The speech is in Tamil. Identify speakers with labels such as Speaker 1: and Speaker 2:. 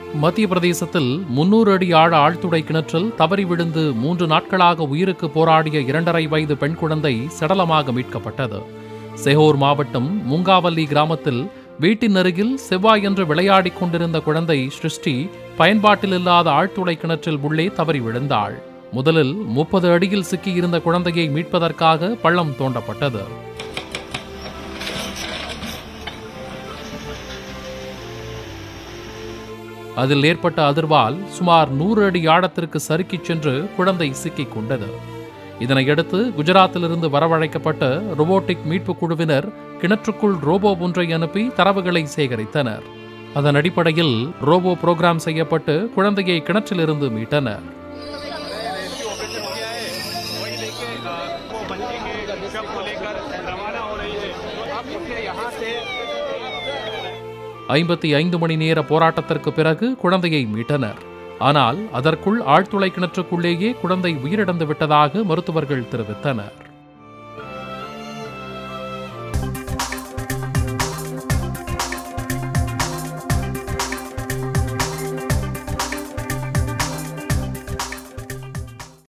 Speaker 1: மத்திய பிரதேசத்தில் முன்னூறு அடி ஆழ ஆழ்துளை கிணற்றில் தவறி விழுந்து மூன்று நாட்களாக உயிருக்கு போராடிய இரண்டரை வயது பெண் குழந்தை சடலமாக மீட்கப்பட்டது செஹோர் மாவட்டம் முங்காவல்லி கிராமத்தில் வீட்டின் அருகில் செவ்வாயன்று விளையாடிக் கொண்டிருந்த குழந்தை சிருஷ்டி பயன்பாட்டில் இல்லாத ஆழ்துளை கிணற்றில் உள்ளே தவறி விழுந்தாள் முதலில் முப்பது அடியில் சிக்கியிருந்த குழந்தையை மீட்பதற்காக பள்ளம் தோண்டப்பட்டது அதில் ஏற்பட்ட அதிர்வால் சுமார் நூறு அடி ஆழத்திற்கு சறுக்கிச் சென்று குழந்தை சிக்கிக் கொண்டது இதனையடுத்து குஜராத்திலிருந்து வரவழைக்கப்பட்ட ரோபோட்டிக் மீட்புக் குழுவினர் கிணற்றுக்குள் ரோபோ ஒன்றை அனுப்பி தரவுகளை சேகரித்தனர் அதன் அடிப்படையில் ரோபோ புரோகிராம் செய்யப்பட்டு குழந்தையை கிணற்றிலிருந்து மீட்டனர்
Speaker 2: वही लेके अ, वो बच्चे के शव को लेकर रवाना हो रही है तो अब इसे यहाँ से
Speaker 1: ஐம்பத்தி ஐந்து மணி நேர போராட்டத்திற்கு பிறகு குழந்தையை மீட்டனர் ஆனால் அதற்குள் ஆழ்துளை கிணற்றுக்குள்ளேயே குழந்தை உயிரிழந்து விட்டதாக மருத்துவர்கள் தெரிவித்தனர்